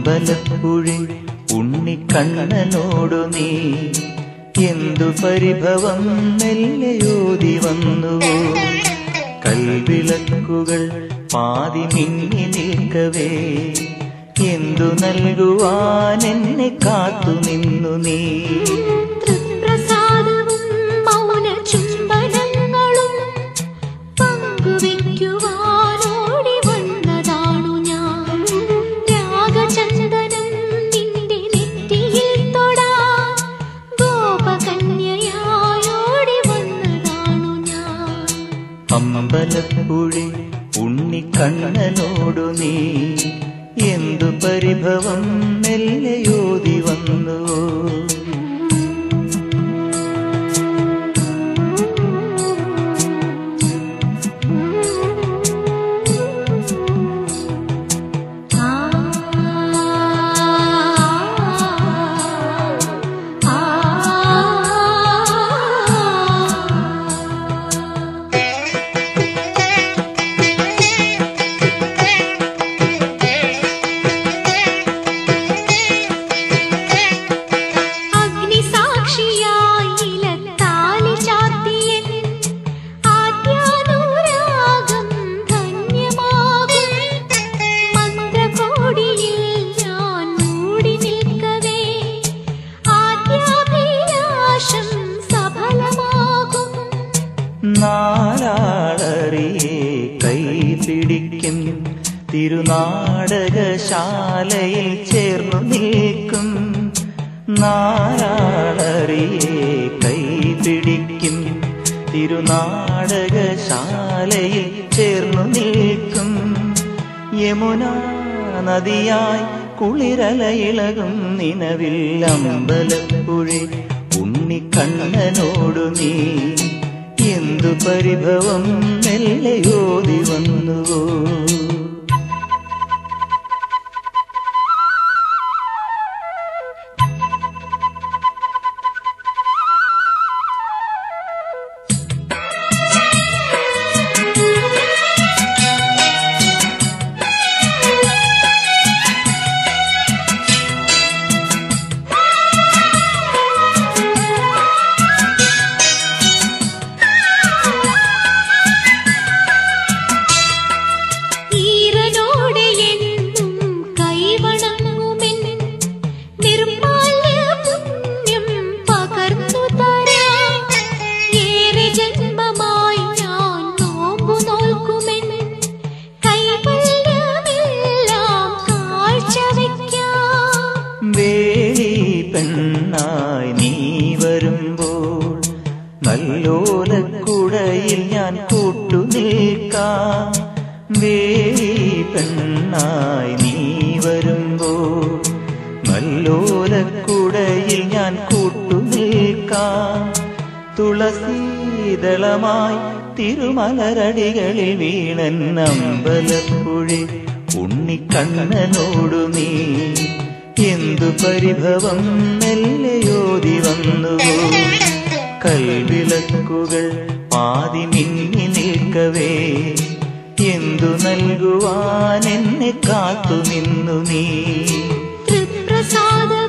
അമ്പലപ്പുഴി ഉണ്ണിക്കണ്ണനോടു നീ എന്തു പരിഭവം മെല്ലയോതി വന്നുവോ കൽവിളക്കുകൾ പാതി മിന്നി നിൽക്കവേ എന്തു നൽകുവാൻ എന്നെ കാത്തു നിന്നു നീ തൃപ്രസാദവും മൗന ചുംബനങ്ങളും പങ്കുവയ്ക്കുവാനോടി വന്നതാണു ഞാൻ രാഗചന്ദനം നിന്റെ നെറ്റിയിൽ തൊടാൻ ഗോപകന്യയായോടി വന്നതാണു ഞാൻ അമ്പലപ്പുഴി ഉണ്ണിക്കണ്ണനോടു നീ എന്തു പരിഭവം മെല്ലയോതി വന്നുവോ ആ ആ അഗ്നിസാക്ഷിയായി ഇലത്താലി ചാർത്തിയൻ ആദ്യാനുരാഗം ധന്യമാകും മന്ത്രകോടിയിൽ ഞാൻ മൂടി നിൽക്കവേ ആദ്യാഭിലാഷം സഫലമാകും നാലാളറിയെ കൈപിടിക്കും തിരുനാടകശാലയിൽ ചേർന്നു നിൽക്കും നാലാളറിയെ കൈപിടിക്കും തിരുനാടകശാലയിൽ ചേർന്നു നിൽക്കും യമുന നദിയായി കുളിരലയിളകും നിലവിൽ അമ്പലപ്പുഴി ഉണ്ണിക്കണ്ണനോടു നീ എന്തു പരിഭവം മെല്ലയോതി വന്നുവോ ഈറനോടെ എന്നും കൈവണങ്ങുമെൻ നിർമാല്യ പുണ്യം പകർന്നു തരാം ഏറെ ജന്മമായി ഞാൻ നോമ്പു നോൽക്കുമെൻ കൈവല്യമെല്ലാം കാഴ്ചവെക്കാം വേലി പെണ്ണായി നീ വരുമ്പോൾ നല്ലോലക്കുടയിൽ ഞാൻ കൂട്ടു നിൽക്കാം വേലി പെണ്ണായി നീ വരുമ്പോൾ നല്ലോലക്കുടയിൽ ഞാൻ കൂട്ടു നിൽക്കാം തുളസീതളമായി തിരുമലരടികളിൽ വീണൻ അമ്പലപ്പുഴി ഉണ്ണിക്കണ്ണനോടു നീ എന്തു പരിഭവം മെല്ലയോതി വന്നുവോ കൽവിളക്കുകൾ പാതി മിന്നി നിൽക്കവേ എന്തു നൽകുവാൻ എന്നെ കാത്തു നിന്നു നീ തൃപ്രസാദ